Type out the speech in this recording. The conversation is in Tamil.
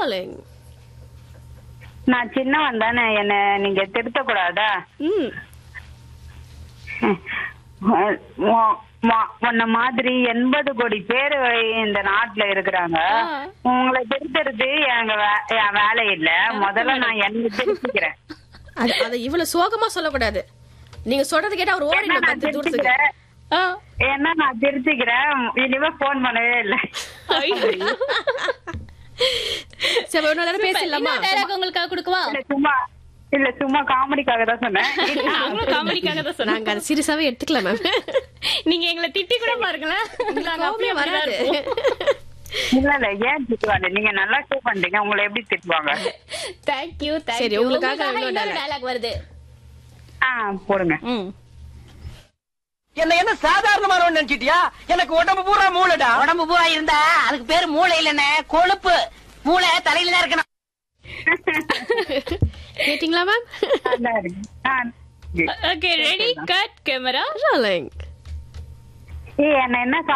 டார்லிங் நான் சின்னவன் தானே என்ன நீங்க திருத்தக்கூடாதா ம் உ- உ- உன்ன மாதிரி எண்பது கோடி பேர் இந்த நாட்டுல இருக்கிறாங்க ஆ. உங்களை திருத்துறது எங்க வே- என் வேலை இல்ல முதல்ல நான் என்ன திருத்திக்கிறேன் அது அதை இவ்வளவு சோகமா சொல்லக்கூடாது நீங்க சொல்றது கேட்டா அவர் ஏன்னா ஓடிடும் நான் பத்து தூரத்துக்கு திருத்திக்கிறேன் ஆ. ஏன்னா நான் திருத்திக்கிறேன் இனிமே போன் பண்ணவே இல்லை சரி ஒரு நாள் பேசலாமா டைலாக் உங்களுக்காக கொடுக்கவா இல்ல சும்மா இல்ல சும்மா காமெடிக்காக தான் சொன்னேன் அவங்களும் காமெடிக்காக தான் சொன்னாங்க நாங்க அதை சீரியஸாவே எடுத்துக்கல மேம் நீங்க எங்களை திட்டி கூட பாருங்களேன் நாங்க அப்படியே வராது இல்ல இல்ல ஏன் திட்டுவாங்க நீங்க நல்லா ஷோ பண்றீங்க உங்களை எப்படி திட்டுவாங்க தேங்க்யூ தேங்க்யூ சரி, உங்களுக்காக இன்னொரு இன்னொரு dialogue. டைலாக் வருது ஆ போடுங்க ம் என்ன என்ன சாதாரணமான நினைச்சிட்டியா எனக்கு உடம்பு பூரா மூளைடா உடம்பு பூரா இருந்தா அதுக்கு பேரு மூளை இல்லன்னு கொழுப்பு மூளை தலையில தான் இருக்கணும் கேட்டீங்களா மேம் நல்லா இருக்கு ஆ, okay ready cut camera darling ஏய் என்ன என்ன